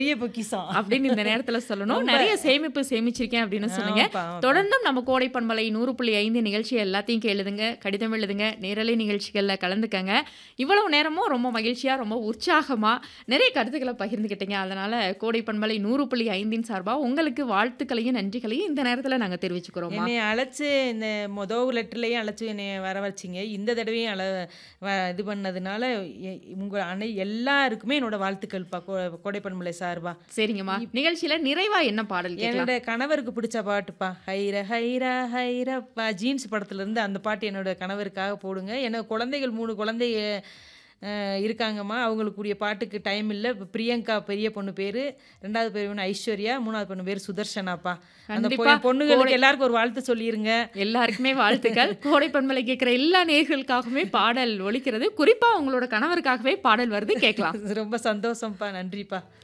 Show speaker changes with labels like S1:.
S1: பெரிய பொக்கிஷம்.
S2: அப்படின்னு இந்த நேரத்துல சொல்லணும்.
S1: ரொம்ப
S2: நெறைய சேமிப்பு சேமிச்சிருக்கேன் அப்படின்னு சொன்னீங்க.
S1: ஆமாப்பா, ஆமாப்பா.
S2: தொடர்ந்தும் நம்ம கோடை பண்பலை 100.5 நிகழ்ச்சி எல்லாத்தையும் கேளுதுங்க. கடிதம் எழுதுங்க. நேரலை நிகழ்ச்சிகள்ல கலந்துக்கங்க. இவ்வளவு நேரமும் ரொம்ப மகிழ்ச்சியா, ரொம்ப உற்சாகமா நிறைய கருத்துக்கள பகிர்ந்துக்கிட்டீங்க. அதனால கோடை பண்பலை 100.5ன் சார்பா உங்களுக்கு வாழ்த்துக்களையும், நன்றிகளையும் இந்த நேரத்துல நாங்க தெரிவிச்சுக்கிறோம்மா.
S1: என்னைய அழைச்சு இந்த மொதல் லெட்டர்லயும் அழைச்சு என்னைய வர வச்சீங்க. இந்த தடவையும் அழ வ இது பண்ணதுனால எ உங்க அனை எல்லாருக்குமே என்னோட வாழ்த்துக்கள்ப்பா. கோ கோடைப்பண்பலை சார்பா.
S2: சரிங்கம்மா. நிகழ்ச்சியில நிறைவா என்ன பாடல் கேட்கலாம்?
S1: என்னோட கணவருக்கு பிடிச்ச பாட்டுப்பா. ஹைர ஹைரா ஹைரப்பா ஜீன்ஸ் படத்துல இருந்து அந்த பாட்டு என்னோட கணவருக்காக போடுங்க. ஏன்னா குழந்தைகள் 3 குழந்தைக அ இருக்காங்கம்மா. அவங்களுக்குரிய பாட்டுக்கு டைம் இல்ல. இப்ப பிரியங்கா பெரிய பொண்ணு பேரு. 2வது பொண்ணு ஐஸ்வர்யா. 3வது பொண்ணு பேரு சுதர்ஷனாப்பா. அந்த பொ
S2: கண்டிப்பா.
S1: பொண்ணுகளுக்கு
S2: கோடை
S1: எல்லாருக்கும் ஒரு வாழ்த்து சொல்லிருங்க.
S2: எல்லாருக்குமே வாழ்த்துக்கள். கோடை பண்பலை கேட்கிற எல்லா நேயர்களுக்காகவுமே பாடல் ஒலிக்கிறது. குறிப்பா உங்களோட கணவருக்காகவே பாடல் வருது கேட்கலாம்.
S1: ரொம்ப சந்தோஷம்ப்பா. நன்றிப்பா.